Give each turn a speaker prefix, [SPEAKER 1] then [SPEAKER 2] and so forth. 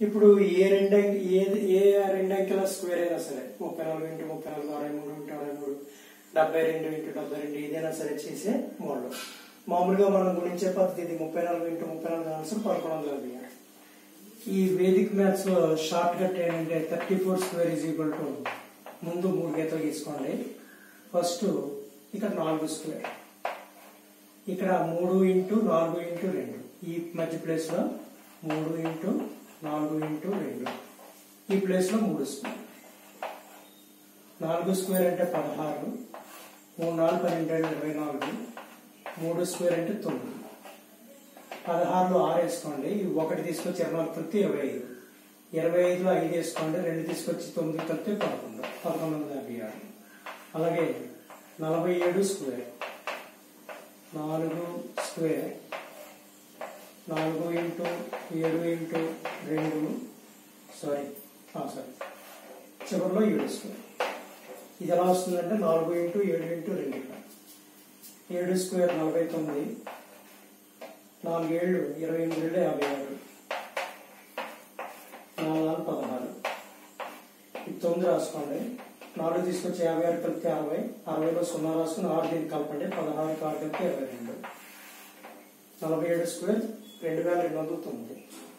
[SPEAKER 1] ఇప్పుడు ఏ రెండు అంకె- ఏ ఏ రెండు అంకెల స్క్వేర్ అయినా సరే ముప్పై నాలుగు ఇంటూ ముప్పై నాలుగు అరవై మూడు ఇంటూ అరవై మూడు డెబ్బై రెండు ఇంటూ డెబ్బై రెండు ఏదైనా సరే చేసే మోడల్ మామూలుగా మనం గుణించే పద్ధతి ఇది ముప్పై నాలుగు ఇంటూ ముప్పై నాలుగు ఆన్సర్ పదకొండు వందల యాభై ఆరు. ఈ వేదిక్ మ్యాథ్స్ లో షార్ట్ కట్ ఏంటంటే thirty four square is equal to ముందు మూడు గీతలు గీసుకోండి ఫస్ట్ ఇక్కడ నాలుగు స్క్వేర్ ఇక్కడ మూడు ఇంటూ నాలుగు ఇంటూ రెండు ఈ మధ్య ప్లేస్ లో మూడు ఇంటూ నాలుగు ఇంటూ రెండు ఈ ప్లేస్ లో మూడు స్క్వేర్ నాలుగు స్క్వేర్ అంటే పదహారు మూడు నాలుగు పన్నెండు అంటే ఇరవై నాలుగు మూడు స్క్వేర్ అంటే తొమ్మిది పదహారులో ఆరు వేసుకోండి ఇవి ఒకటి తీసుకొచ్చి ఇరవై నాలుగు కలిపితే ఇరవై ఐదు ఇరవై ఐదులో ఐదు వేసుకోండి రెండు తీసుకొచ్చి తొమ్మిది కలిపితే పదకొండు పదకొండు వందల యాభై ఆరు అలాగే నలభై ఏడు స్క్వేర్ నాలుగు స్క్వేర్ నాలుగు ఇంటూ ఏడు ఇంటూ రెండు సారీ సారీ చివరిలో ఏడు స్క్వేర్ ఇది ఎలా వస్తుందంటే నాలుగు ఇంటూ ఏడు ఇంటూ రెండు ఇక్కడ ఏడు స్క్వేర్ నలభై తొమ్మిది నాలుగు ఏళ్ళు ఇరవై ఎనిమిది ఏళ్ళు యాభై ఆరు నాలుగు నాలుగు పదహారు ఇది తొమ్మిది రాసుకోండి నాలుగు తీసుకొచ్చి యాభై ఆరు కలిపితే అరవై అరవైలో సున్నా రాసుకుని ఆరు దీనికి కలపండి పదహారు ఆరు కలిపితే ఇరవై రెండు నలభై ఏడు స్క్వేర్ రెండు వేల రెండు వందల తొమ్మిది